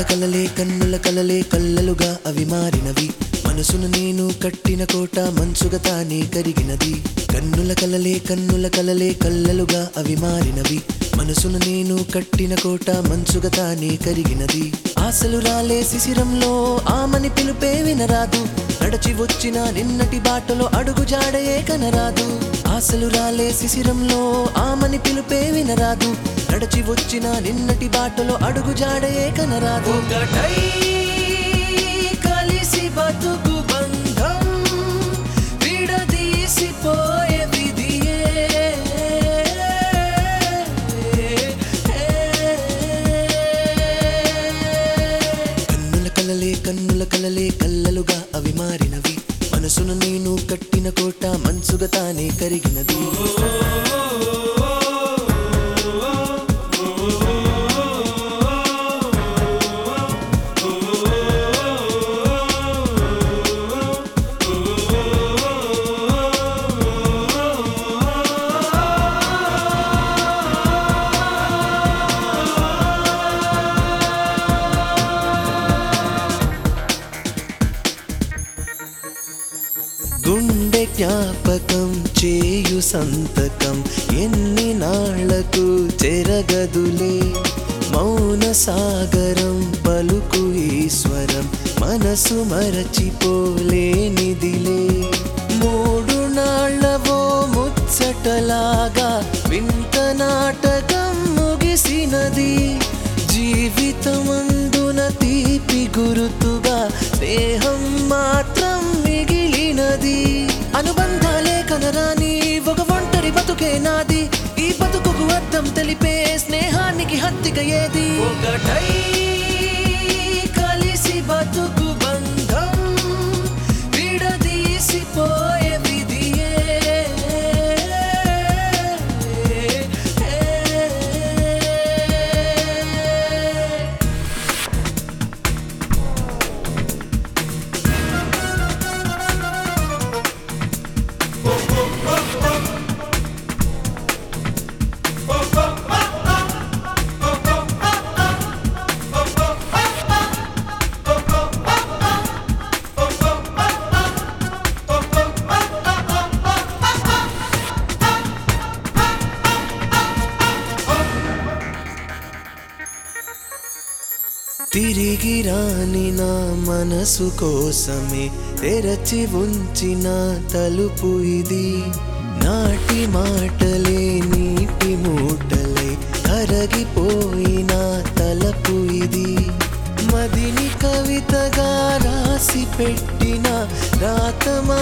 కలలే కన్నుల కలలే కల్లలుగా అవి మారినవి మనసును నేను కట్టిన కోట మంచుగా తానే కరిగినది కన్నుల కలలే కన్నుల కలలే కల్లలుగా అవి మారినవి మనసును నేను కట్టిన కోట మంచుగా తానే కరిగినది ఆశలు రాలే శిశిరంలో ఆమని పిలుపే వినరాదు నడచి వచ్చిన నిన్నటి బాటలో అడుగు జాడయే కనరాదు ఆశలు రాలే శిశిరంలో ఆమని పిలుపే వినరాదు నడచి వచ్చిన నిన్నటి బాటలో అడుగు జాడయే కనరాదు ఒకటై కలిసి బతుకు బంధం విడదీసిపోయే విధియే కన్నుల కలలే కన్నుల కలలే కల్లలుగా అవి మారినవి మనసును నేను కట్టిన కోట మనసుగా తానే కరిగినది గుండె జ్ఞాపకం చేయు సంతకం ఎన్ని నాళ్లకు చెరగదులే మౌన సాగరం పలుకు ఈశ్వరం మనసు మరచిపోలేనిదిలే మూడు నాళ్ళవో ముచ్చటలాగా వింత నాటకం ముగిసినది జీవితమందున తీపి గురుతుగా స్నేహం మాత్రం మిగిలినది అనుబంధాలే కనరాని ఒక ఒంటరి బతుకే నాది ఈ బతుకుకు అర్థం తెలిపే స్నేహానికి హత్తిక ఏది ఒకటై కలిసి బతుకు బంధం విడదీసిపోయే విధియే తిరిగి రాని నా మనసు కోసమే తెరచి ఉంచిన తలుపు ఇది నాటి మాటలే నీటి మూటలే కరగిపోయిన తలపు ఇది మదిని కవితగా రాసి పెట్టిన రాత